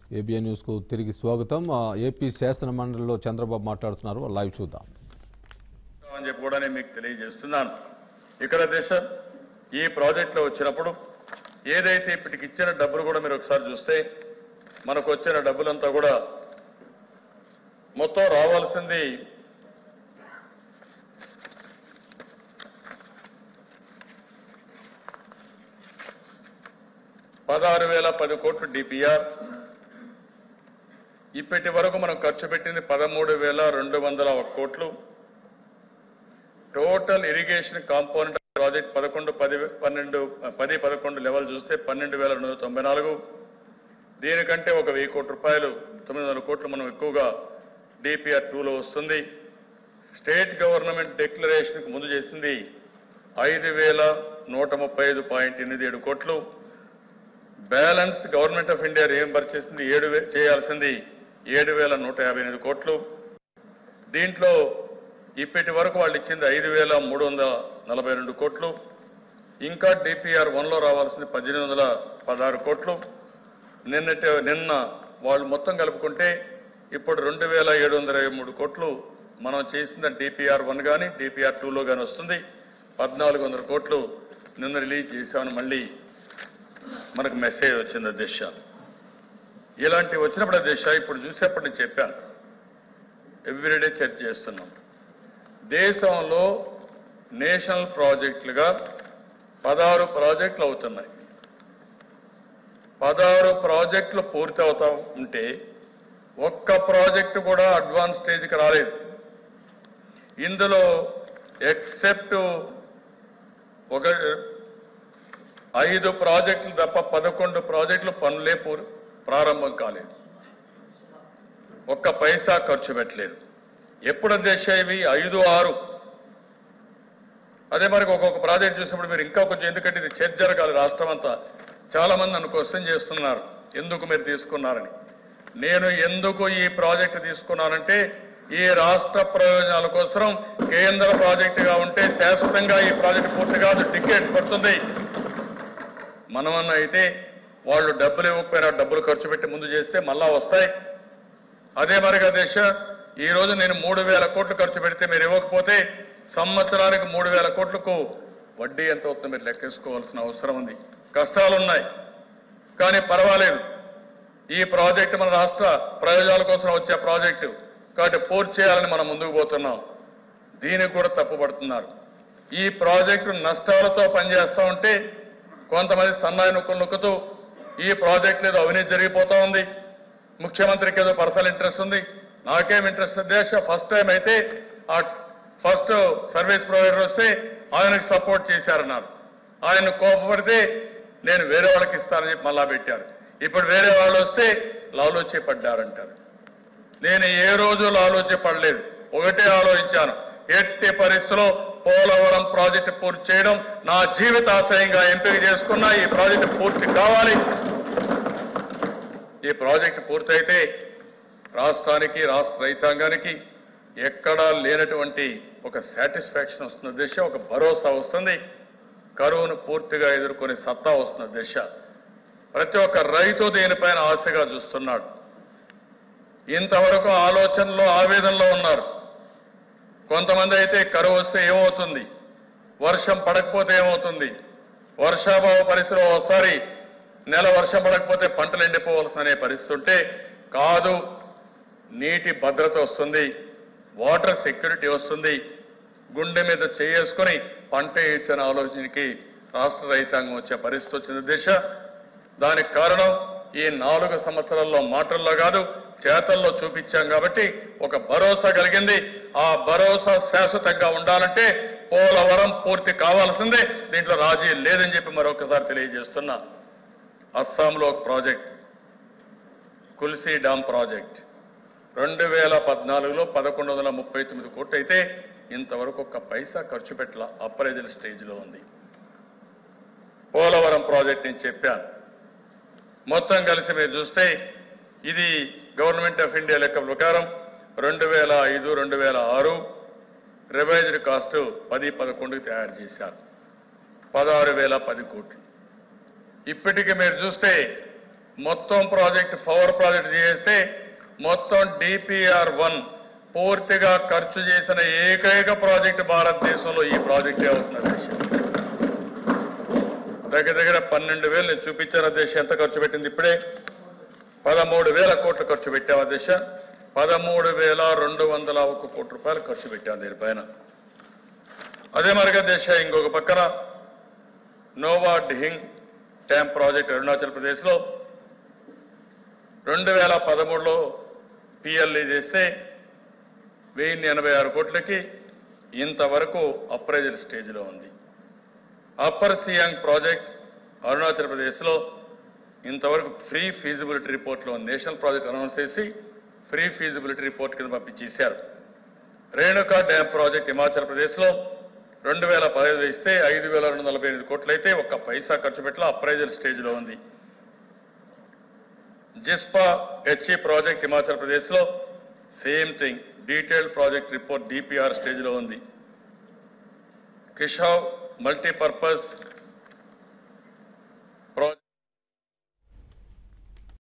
ABN న్యూస్కు తిరిగి స్వాగతం ఆ, ఏపీ శాసన మండలిలో చంద్రబాబు మాట్లాడుతున్నారు లైవ్ చూద్దాం అని చెప్పి కూడా నేను మీకు తెలియజేస్తున్నాను ఇక్కడ దేశం ఈ ప్రాజెక్టులో వచ్చినప్పుడు ఏదైతే ఇప్పటికి ఇచ్చిన డబ్బులు కూడా మీరు ఒకసారి చూస్తే మనకు వచ్చిన డబ్బులంతా కూడా మొత్తం రావాల్సింది పదహారు వేల పది కోట్లు డిపిఆర్ ఇప్పటి వరకు మనం ఖర్చు పెట్టింది పదమూడు వేల రెండు వందల ఒక కోట్లు టోటల్ ఇరిగేషన్ కాంపోనెంట్ ప్రాజెక్ట్ పదకొండు పది పన్నెండు పది పదకొండు లెవెల్ చూస్తే పన్నెండు వేల రెండు వందల తొంభై నాలుగు దీనికంటే ఒక వెయ్యి కోట్ల రూపాయలు తొమ్మిది వందల కోట్లు మనం ఎక్కువగా డిపిఆర్ టూలో వస్తుంది స్టేట్ గవర్నమెంట్ డిక్లరేషన్కి ముందు చేసింది ఐదు వేల నూట ముప్పై ఐదు పాయింట్ ఎనిమిది ఏడు కోట్లు balance government of India reimburse చేసింది ఏడు వే- చేయాల్సింది ఏడు వేల నూట యాభై ఎనిమిది కోట్లు దీంట్లో ఇప్పటి వరకు వాళ్ళు ఇచ్చింది ఐదు వేల మూడు వందల నలభై రెండు కోట్లు ఇంకా డిపిఆర్ వన్లో రావాల్సింది పద్దెనిమిది వందల పదహారు కోట్లు నిన్నటి నిన్న వాళ్ళు మొత్తం కలుపుకుంటే ఇప్పుడు రెండు వేల ఏడు వందల ఇరవై మూడు కోట్లు మనం చేసిన డిపిఆర్ వన్ కానీ డిపిఆర్ టూలో కానీ వస్తుంది పద్నాలుగు వందల కోట్లు నిన్న రిలీజ్ చేశామని మళ్ళీ మనకు మెసేజ్ వచ్చింది దిశ ఇలాంటివి వచ్చినప్పుడు దిశ ఇప్పుడు చూసేప్పుడు నేను చెప్పాను ఎవ్రీడే చర్చ చేస్తున్నాం దేశంలో నేషనల్ ప్రాజెక్టులుగా పదహారు ప్రాజెక్టులు అవుతున్నాయి పదహారు ప్రాజెక్టులు పూర్తి అవుతా ఉంటే ఒక్క ప్రాజెక్టు కూడా అడ్వాన్స్ స్టేజ్కి రాలేదు ఇందులో ఎక్సెప్ట్ ఒక ఐదు ప్రాజెక్టులు తప్ప పదకొండు ప్రాజెక్టులు పనులే పూర్ ప్రారంభం కాలేదు ఒక్క పైసా ఖర్చు పెట్టలేదు ఎప్పుడు దేశ ఇవి ఐదు ఆరు అదే మరి ఒక్కొక్క ప్రాజెక్ట్ చూసినప్పుడు మీరు ఇంకా కొంచెం ఎందుకంటే ఇది చర్చ జరగాలి రాష్ట్రం అంతా చాలా మంది నన్ను క్వశ్చన్ చేస్తున్నారు ఎందుకు మీరు తీసుకున్నారని నేను ఎందుకు ఈ ప్రాజెక్టు తీసుకున్నానంటే ఈ రాష్ట్ర ప్రయోజనాల కోసం కేంద్ర ప్రాజెక్టుగా ఉంటే శాశ్వతంగా ఈ ప్రాజెక్టు పూర్తి కాదు టికెట్స్ పడుతుంది మనమన్న అయితే వాళ్ళు డబ్బులు ఇవ్వకపోయినా డబ్బులు ఖర్చు పెట్టి ముందు చేస్తే మళ్ళా వస్తాయి అదే మరిగా దేశ ఈ రోజు నేను మూడు వేల కోట్లు ఖర్చు పెడితే మీరు ఇవ్వకపోతే సంవత్సరానికి మూడు వేల కోట్లకు వడ్డీ ఎంత అవుతుందో మీరు లెక్కేసుకోవాల్సిన అవసరం ఉంది కష్టాలు ఉన్నాయి కానీ పర్వాలేదు ఈ ప్రాజెక్టు మన రాష్ట్ర ప్రయోజనాల కోసం వచ్చే ప్రాజెక్టు కాబట్టి పూర్తి చేయాలని మనం ముందుకు పోతున్నాం దీనికి కూడా తప్పుపడుతున్నారు ఈ ప్రాజెక్టు నష్టాలతో పనిచేస్తా ఉంటే కొంతమంది సన్నాయి నొక్కులు నొక్కుతూ ఈ ప్రాజెక్ట్ ఏదో అవినీతి జరిగిపోతా ఉంది ముఖ్యమంత్రికి ఏదో పర్సనల్ ఇంట్రెస్ట్ ఉంది నాకేం ఇంట్రెస్ట్ దేశ ఫస్ట్ టైం అయితే ఆ ఫస్ట్ సర్వీస్ ప్రొవైడర్ వస్తే ఆయనకు సపోర్ట్ చేశారన్నారు ఆయన కోపపడితే నేను వేరే వాళ్ళకి ఇస్తానని చెప్పి మళ్ళా పెట్టారు ఇప్పుడు వేరే వాళ్ళు వస్తే లాలోచి పడ్డారంటారు నేను ఏ రోజు ఆలోచన పడలేదు ఒకటే ఆలోచించాను ఎట్టి పరిస్థితుల్లో పోలవరం ప్రాజెక్టు పూర్తి చేయడం నా జీవితాశయంగా ఎంపిక చేసుకున్నా ఈ ప్రాజెక్టు పూర్తి కావాలి ఈ ప్రాజెక్టు పూర్తయితే రాష్ట్రానికి రాష్ట్ర రైతాంగానికి ఎక్కడా లేనటువంటి ఒక సాటిస్ఫాక్షన్ వస్తున్న దిశ ఒక భరోసా వస్తుంది కరువును పూర్తిగా ఎదుర్కొనే సత్తా వస్తున్న దిశ ప్రతి ఒక్క రైతు దీనిపైన ఆశగా చూస్తున్నాడు ఇంతవరకు ఆలోచనలో ఆవేదనలో ఉన్నారు కొంతమంది అయితే కరువు వస్తే ఏమవుతుంది వర్షం పడకపోతే ఏమవుతుంది వర్షాభావ పరిస్థితిలో ఒకసారి నెల వర్షం పడకపోతే పంటలు ఎండిపోవాల్సిన అనే పరిస్థితి ఉంటే కాదు నీటి భద్రత వస్తుంది వాటర్ సెక్యూరిటీ వస్తుంది గుండె మీద చేసుకొని పంట ఇచ్చిన ఆలోచనకి రాష్ట్ర రైతాంగం వచ్చే పరిస్థితి వచ్చింది దిశ దానికి కారణం ఈ నాలుగు సంవత్సరాల్లో మాటల్లో కాదు చేతల్లో చూపించాం కాబట్టి ఒక భరోసా కలిగింది ఆ భరోసా శాశ్వతంగా ఉండాలంటే పోలవరం పూర్తి కావాల్సిందే దీంట్లో రాజీ లేదని చెప్పి మరొకసారి తెలియజేస్తున్నా అస్సాంలో ఒక ప్రాజెక్ట్ కుల్సీ డామ్ ప్రాజెక్ట్ రెండు వేల పద్నాలుగులో పదకొండు వందల ముప్పై తొమ్మిది కోట్లు అయితే ఇంతవరకు ఒక్క పైసా ఖర్చు పెట్టల అప్రైజల్ స్టేజ్లో ఉంది పోలవరం ప్రాజెక్ట్ నేను చెప్పాను మొత్తం కలిసి మీరు చూస్తే ఇది గవర్నమెంట్ ఆఫ్ ఇండియా లెక్క ప్రకారం రెండు వేల ఐదు రెండు వేల ఆరు రివైజ్డ్ కాస్ట్ పది పదకొండుకి తయారు చేశారు పదహారు వేల పది కోట్లు ఇప్పటికి మీరు చూస్తే మొత్తం ప్రాజెక్ట్ పవర్ ప్రాజెక్ట్ చేస్తే మొత్తం డిపిఆర్ వన్ పూర్తిగా ఖర్చు చేసిన ఏకైక ప్రాజెక్ట్ భారతదేశంలో ఈ ప్రాజెక్టే అవుతుంది అధ్యక్ష దగ్గర దగ్గర పన్నెండు వేలు నేను చూపించాను అధ్యక్ష ఎంత ఖర్చు పెట్టింది ఇప్పుడే పదమూడు వేల కోట్లు ఖర్చు పెట్టాం అధ్యక్ష పదమూడు వేల రెండు వందల ఒక కోటి రూపాయలు ఖర్చు పెట్టాం దీనిపైన అదే మరిగా దేశ ఇంకొక పక్కన నోవా డిహింగ్ డ్యామ్ ప్రాజెక్ట్ అరుణాచల్ ప్రదేశ్లో రెండు వేల పదమూడులో పిఎల్ఈ చేస్తే వెయ్యి ఎనభై ఆరు కోట్లకి ఇంతవరకు అప్రైజల్ స్టేజ్లో ఉంది అప్పర్ సియాంగ్ ప్రాజెక్ట్ అరుణాచల్ ప్రదేశ్లో ఇంతవరకు ఫ్రీ ఫీజిబిలిటీ రిపోర్ట్లో నేషనల్ ప్రాజెక్ట్ అనౌన్స్ చేసి ఫ్రీ ఫీజిబిలిటీ రిపోర్ట్ కింద పంపించేశారు రేణుకా డ్యామ్ ప్రాజెక్ట్ హిమాచల్ ప్రదేశ్లో రెండు వేల పదహైదు ఇస్తే ఐదు వేల రెండు వందల నలభై ఎనిమిది కోట్లయితే ఒక్క పైసా ఖర్చు పెట్టల అప్రైజల్ స్టేజ్లో ఉంది జిస్పా హెచ్ఈ ప్రాజెక్ట్ హిమాచల్ ప్రదేశ్లో same thing detailed project report DPR స్టేజ్లో ఉంది కిషావ్ మల్టీపర్పస్